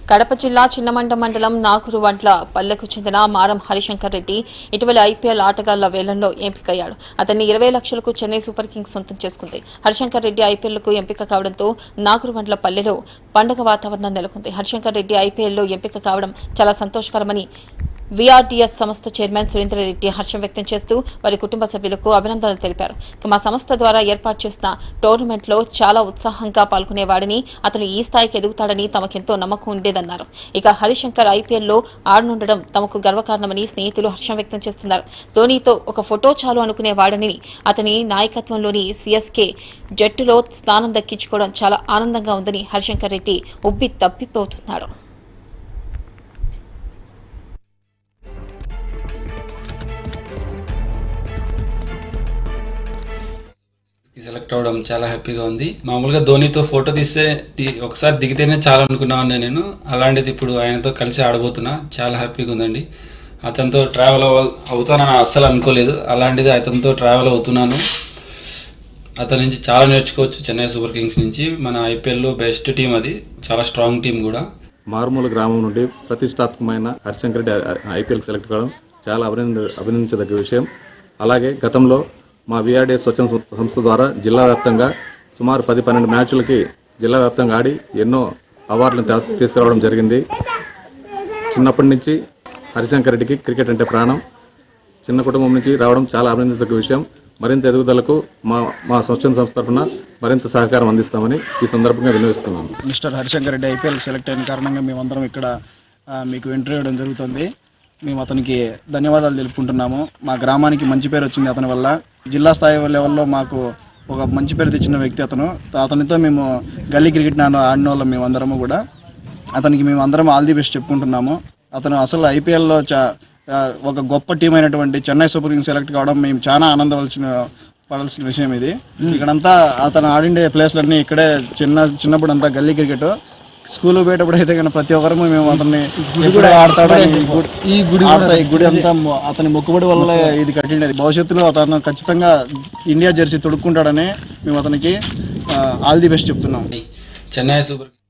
కడప జిల్లా చిన్నమండ మండలం నాగురు వంట్ల పల్లెకు చెందిన మారం హరిశంకర్ రెడ్డి ఇటీవల ఐపీఎల్ ఆటగాళ్ల వేలంలో ఎంపికయ్యాడు అతన్ని ఇరవై లక్షలకు చెన్నై సూపర్ కింగ్స్ సొంతం చేసుకుంది హరిశంకర్ రెడ్డి ఐపీఎల్కు ఎంపిక కావడంతో నాగురు వంట్ల పల్లెలో పండగ వాతావరణం నెలకొంది హరిశంకర్ రెడ్డి ఐపీఎల్లో ఎంపిక కావడం చాలా సంతోషకరమని విఆర్టీఎస్ సంస్థ చైర్మన్ సురేంద్రరెడ్డి హర్షం వ్యక్తం చేస్తూ వారి కుటుంబ సభ్యులకు అభినందనలు తెలిపారు ఇక మా సంస్థ ద్వారా ఏర్పాటు చేసిన టోర్నమెంట్లో చాలా ఉత్సాహంగా పాల్గొనేవాడని అతను ఈ స్థాయికి ఎదుగుతాడని తమకెంతో నమ్మకం ఉండేదన్నారు ఇక హరిశంకర్ ఐపీఎల్లో ఆడనుండడం తమకు గర్వకారణమని స్నేహితులు హర్షం వ్యక్తం చేస్తున్నారు ధోనీతో ఒక ఫోటో చాలు అనుకునేవాడని అతని నాయకత్వంలోని సిఎస్కే జట్టులో స్థానం దక్కించుకోవడం చాలా ఆనందంగా ఉందని హరిశంకర్ రెడ్డి ఉబ్బి తప్పిపోతున్నాడు సెలెక్ట్ అవ్వడం చాలా హ్యాపీగా ఉంది మామూలుగా ధోనితో ఫోటో తీస్తే తీ- ఒకసారి దిగితేనే చాలా అనుకున్నాను నేను అలాంటిది ఇప్పుడు ఆయనతో కలిసి ఆడబోతున్నా చాలా హ్యాపీగా ఉందండి అతనితో ట్రావెల్ అవ్వ అవుతానని అస్సలు అనుకోలేదు అలాంటిది అతనితో ట్రావెల్ అవుతున్నాను అతని నుంచి చాలా నేర్చుకోవచ్చు చెన్నై సూపర్ కింగ్స్ నుంచి మన ఐపీఎల్లో బెస్ట్ టీం అది చాలా స్ట్రాంగ్ టీం కూడా మారుమూల గ్రామం నుండి ప్రతిష్టాత్మకమైన హరిశంకర్ రెడ్డి ఐపీఎల్ సెలెక్ట్ కావడం చాలా అభినంద అభినందించదగ్గ విషయం అలాగే గతంలో మా విఆర్డీఎస్ స్వచ్ఛంద సం- సంస్థ ద్వారా జిల్లా వ్యాప్తంగా సుమారు పది పన్నెండు మ్యాచ్లకి జిల్లా వ్యాప్తంగా ఆడి ఎన్నో అవార్డులను తా- తీసుకురావడం జరిగింది చిన్నప్పటి నుంచి హరిశంకర్ రెడ్డికి క్రికెట్ అంటే ప్రాణం చిన్న కుటుంబం నుంచి రావడం చాలా అభినందించదగ్గ విషయం మరింత ఎదుగుదలకు మా మా స్వచ్ఛంద సంస్థ తరఫున మరింత సహకారం అందిస్తామని ఈ సందర్భంగా వినియోగిస్తున్నాను mister Harishankar Reddy IPL select అయిన కారణంగా మేమందరం ఇక్కడ ఆ, మీకు ఇంటర్వ్యూ ఇవ్వడం జరుగుతుంది మేము అతనికి ధన్యవాదాలు తెలుపుకుంటున్నాము మా గ్రామానికి మంచి పేరు వచ్చింది అతని వల్ల జిల్లా స్థాయి లెవెల్లో మాకు ఒక మంచి పేరు తెచ్చిన వ్యక్తి అతను అతనితో మేము గల్లీ క్రికెట్ నాను ఆడిన వాళ్ళం మేమందరము కూడా అతనికి మేము అందరం ఆల్ ది బెస్ట్ చెప్పుకుంటున్నాము అతను అసలు ఐపీఎల్లో చా ఆ, ఒక గొప్ప టీం అయినటువంటి చెన్నై సూపర్ కింగ్స్ సెలెక్ట్ కావడం మేము చాలా ఆనందవలసిన పడాల్సిన విషయం ఇది ఇక్కడంతా అతను ఆడిండే ప్లేస్లన్నీ ఇక్కడే చిన్న చిన్నప్పుడు అంతా గల్లీ క్రికెట్ స్కూల్ పోయేటప్పుడు అయితే కనుక ప్రతి ఒక్కరు మేము అతన్ని ఎప్పుడు ఆడతాడని ఈ గుడి ఆడతా ఈ గుడి అంతా మొ- అతని మొక్కుబడి వల్ల ఇది కట్టిండేది భవిష్యత్తులో అతను ఖచ్చితంగా ఇండియా జెర్సీ తొడుక్కుంటాడని మేము అతనికి ఆల్ ది బెస్ట్ చెప్తున్నాం చెన్నై సూపర్